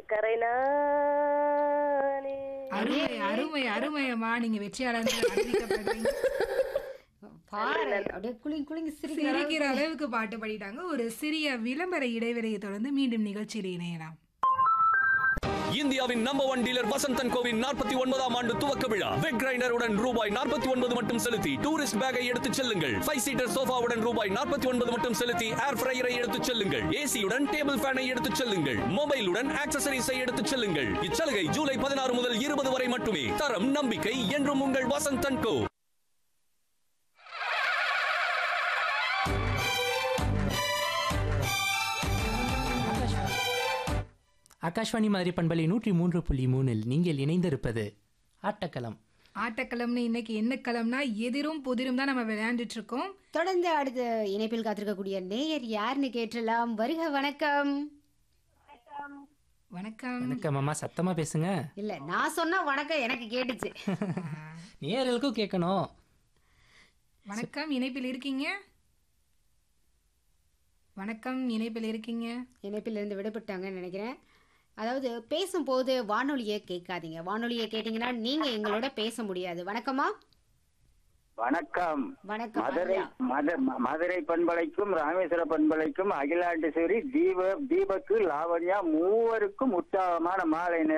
கரை நானே அருமை அருமை அருமையம்மா நீங்க வெற்றியாளர் அறிவிக்கப்படுறீங்க பாரு அப்படியே குளிங் குளிங் சிரிக்கிற சிரிக்கிற அளவுக்கு பாட்டு பாடிட்டாங்க ஒரு சிறிய விளம்பர இடைவெளியை தொடர்ந்து மீண்டும் நிகழ்ச்சியில் இணையலாம் இந்தியாவின் நம்பர் ஒன் டீலர் வசந்தன் கோவின் நாற்பத்தி ஒன்பதாம் ஆண்டு துவக்க விழா வெக் கிரைண்டருடன் ரூபாய் நாற்பத்தி ஒன்பது மட்டும் செலுத்தி டூரிஸ்ட் பேக்கை எடுத்துச் செல்லுங்கள் ஃபைவ் சீட்டர் சோஃபாவுடன் ரூபாய் நாற்பத்தி ஒன்பது மட்டும் செலுத்தி ஏர் ஃப்ரையரை எடுத்துச் செல்லுங்கள் ஏசியுடன் டேபிள் ஃபேனை எடுத்துச் செல்லுங்கள் மொபைலுடன் ஆக்சசரிஸை எடுத்துச் செல்லுங்கள் இச்சலுகை ஜூலை பதினாறு முதல் இருபது வரை மட்டுமே தரம் நம்பிக்கை என்றும் உங்கள் வசந்தன் கோ ஆகாஷ்வாணி மாதிரி பண்பலை நூற்றி மூன்று புள்ளி மூணில் நீங்கள் இணைந்திருப்பது ஆட்டக்களம் ஆட்டக்களம்னு இன்னைக்கு என்ன களம்னா எதிரும் புதிரும் தான் நம்ம விளையாண்டுட்டு இருக்கோம் தொடர்ந்து அடுத்த இணைப்பில் காத்திருக்கக்கூடிய நேயர் யாருன்னு கேட்டலாம் வருக வணக்கம் வணக்கம் வணக்கம் அம்மா சத்தமா பேசுங்க இல்ல நான் சொன்னா வணக்கம் எனக்கு கேட்டுச்சு நேயர்களுக்கும் கேட்கணும் வணக்கம் இணைப்பில் இருக்கீங்க வணக்கம் இணைப்பில் இருக்கீங்க இணைப்பில் இருந்து விடுபட்டாங்கன்னு நினைக்கிறேன் அதாவது பேசும்போது வானொலியை கேட்காதீங்க வானொலியை கேட்டீங்கன்னா நீங்க எங்களோட பேச முடியாது வணக்கமா வணக்கம் வணக்கம் மதுரை ஐயா. மத- ம- மதுரை பண்பலைக்கும் ராமேஸ்வர பண்பலைக்கும் அகிலாண்டேஸ்வரி தீப தீபக்கு லாவண்யா மூவருக்கும் உற்சாகமான மாலை நேர